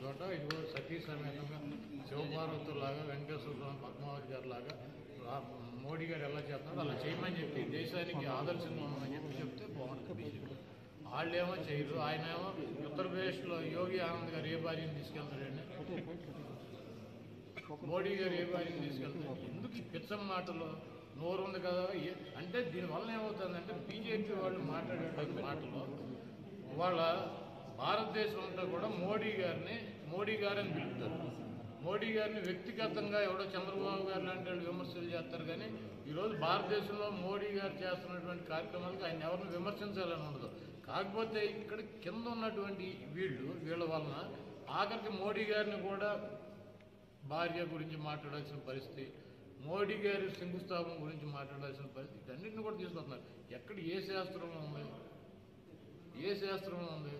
చోట ఇదిగో సతీ సమేతంగా శివపార్వతులాగా వెంకటేశ్వర స్వామి పద్మావతి గారి లాగా రా- మోడీ గారు ఎలా చేస్తున్నారు అలా చేయమని చెప్పి దేశానికి ఆదర్శంగా ఉండమని చెప్పి చెప్తే బాగుంటుంది బీజేపీ వాళ్ళేమో చేయరు ఆయన ఏమో ఉత్తరప్రదేశ్లో యోగి ఆనంద్ గారు ఏ భార్యను తీసుకెళ్తారండి మోడీ గారు ఏ భార్యను తీసుకెళ్తారు ఎందుకు ఈ పిచ్చం మాటలు నోరు ఉంది కదా ఏ- అంటే దీనివల్ల ఏమవుతుందంటే బీజేపీ వాళ్ళు మాట్లాడేటువంటి మాటలు వాళ్ళ భారతదేశం అంతా కూడా మోడీ గారిని మోడీ గారని పిలుపుతారు మోడీ గారిని వ్యక్తిగతంగా ఎవడో చంద్రబాబు గారు లాంటి వాళ్ళు విమర్శలు చేస్తారు కానీ ఈరోజు భారతదేశంలో మోడీ గారు చేస్తున్నటువంటి కార్యక్రమాలకు ఆయన ఎవరిని విమర్శించాలని ఉండదు కాకపోతే ఇక్కడ కింద ఉన్నటువంటి వీళ్ళు వీళ్ళ వలన ఆఖరికి మోడీ గారిని కూడా భార్య గురించి మాట్లాడాల్సిన పరిస్థితి మోడీ గారి శంకుస్థాపన గురించి మాట్లాడాల్సిన పరిస్థితి ఇటన్నిటిని కూడా తీసుకొస్తున్నారు ఎక్కడ ఏ శాస్త్రంలో ఉంది ఏ శాస్త్రంలో ఉంది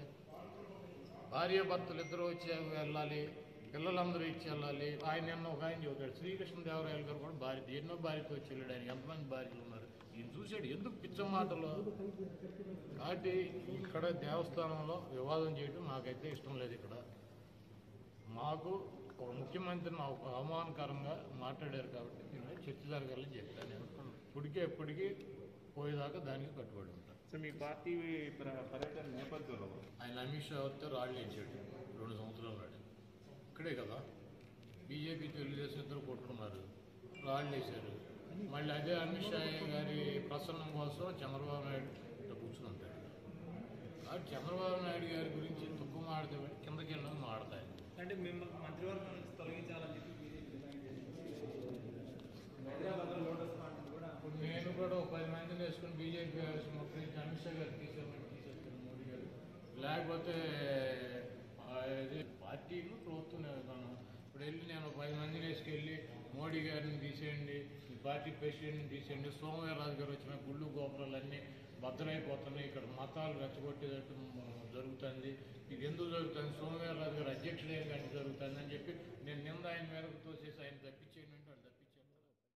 భార్య భర్తలు ఇద్దరు వచ్చి వెళ్ళాలి పిల్లలందరూ ఇచ్చి వెళ్ళాలి ఆయన నిన్న ఒక ఆయన చెబుతాడు శ్రీకృష్ణదేవరాయలు గారు కూడా భార్య ఎన్నో భార్యతో వచ్చి వెళ్ళాడు ఆయన ఎంతమంది భార్యలు ఉన్నారు ఈయన చూశాడు ఎందుకు పిచ్చ మాటలు కాబట్టి ఇక్కడ దేవస్థానంలో వివాదం చేయడం నాకైతే ఇష్టం లేదు ఇక్కడ మాకు ఒక ముఖ్యమంత్రిని అవ- అవమానకరంగా మాట్లాడారు కాబట్టి నేను చర్చ జరగాలని చెప్పాను నేను ఇప్పటికే ఎప్పటికీ పోయేదాకా దానికి కట్టుబడి ఉంటాను సో మీ పార్టీ ప్ర- పర్యటన నేపథ్యంలో ఆయన అమిత్ షా వస్తే రాళ్ళు వేసాడు రెండు సంవత్సరాలు నాడు ఇక్కడే కదా బీజేపీ తెలుగుదేశం ఇద్దరు కొట్టుకున్నారు రాళ్ళు వేశారు మళ్ళీ అదే అమిత్ షా గారి ప్రసన్నం కోసం చంద్రబాబు నాయుడు ఇట్లా కూర్చుని ఉంటాడు కాబట్టి చంద్రబాబు నాయుడు గారి గురించి తుక్కు మాడితే కిందకి వెళ్ళడం మాడతాయి అంటే మిమ్మల్ని మంత్రివర్గం నుంచి తొలగించాలని చెప్పి బీజేపీ డిమాండ్ చేసింది. హైదరాబాద్లో లోటస్ పార్టీ కూడా ఇప్పుడు నేను కూడా ఒక పది మందిని వేసుకుని బీజేపీ మొత్తం నుంచి అమిత్ షా గారు తీసేమని తీసేస్తాను మోడీ గారు లేకపోతే ఆ, ఇది పార్టీలు ప్రభుత్వం విధానం ఇప్పుడు వెళ్ళి నేను ఒక పది మందిని వేసుకెళ్ళి మోడీ గారిని తీసేయండి ఈ పార్టీ ప్రెసిడెంట్ని తీసేయండి సోమవీరరాజు గారు వచ్చిన గుళ్ళు గోపురాలు అన్నీ భద్రైపోతున్నాయి ఇక్కడ మతాలు రెచ్చగొట్టేటట్టు జరుగుతుంది ఇది ఎందుకు జరుగుతుంది సోమవీరరాజు గారు అధ్యక్షుడే కానీ జరుగుతుంది అని చెప్పి నేను నింద ఆయన మేరకు తోసేసి ఆయన తప్పి